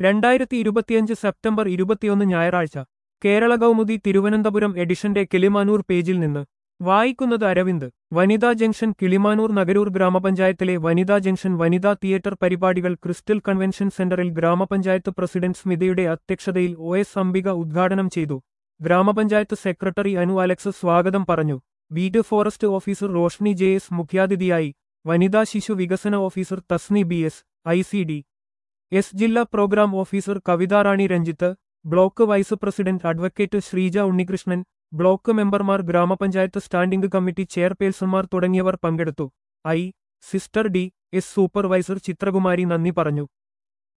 രണ്ടായിരത്തി ഇരുപത്തിയഞ്ച് സെപ്റ്റംബർ ഇരുപത്തിയൊന്ന് ഞായറാഴ്ച കേരള കൗമുദി തിരുവനന്തപുരം എഡിഷന്റെ കിളിമാനൂർ പേജിൽ നിന്ന് വായിക്കുന്നത് അരവിന്ദ് വനിതാ ജംഗ്ഷൻ കിളിമാനൂർ നഗരൂർ ഗ്രാമപഞ്ചായത്തിലെ വനിതാ ജംഗ്ഷൻ വനിതാ തിയേറ്റർ പരിപാടികൾ ക്രിസ്റ്റൽ കൺവെൻഷൻ സെന്ററിൽ ഗ്രാമപഞ്ചായത്ത് പ്രസിഡന്റ് സ്മിതയുടെ അധ്യക്ഷതയിൽ ഒ എസ് അംബിക ഉദ്ഘാടനം ചെയ്തു ഗ്രാമപഞ്ചായത്ത് സെക്രട്ടറി അനു അലക്സ് സ്വാഗതം പറഞ്ഞു beat forest officer Roshni J S മുഖ്യാതിഥിയായി വനിതാ ശിശു വികസന officer Thasni B S I C D S ജില്ലാ program officer Kavitharani Ranjith block vice president advocate Sreeja Unnikrishnan block മെമ്പർമാർ ഗ്രാമപഞ്ചായത്ത് സ്റ്റാൻഡിംഗ് കമ്മിറ്റി ചെയർപേഴ്സൺമാർ തുടങ്ങിയവർ പങ്കെടുത്തു I sister D S supervisor Chithrakumari നന്ദി പറഞ്ഞു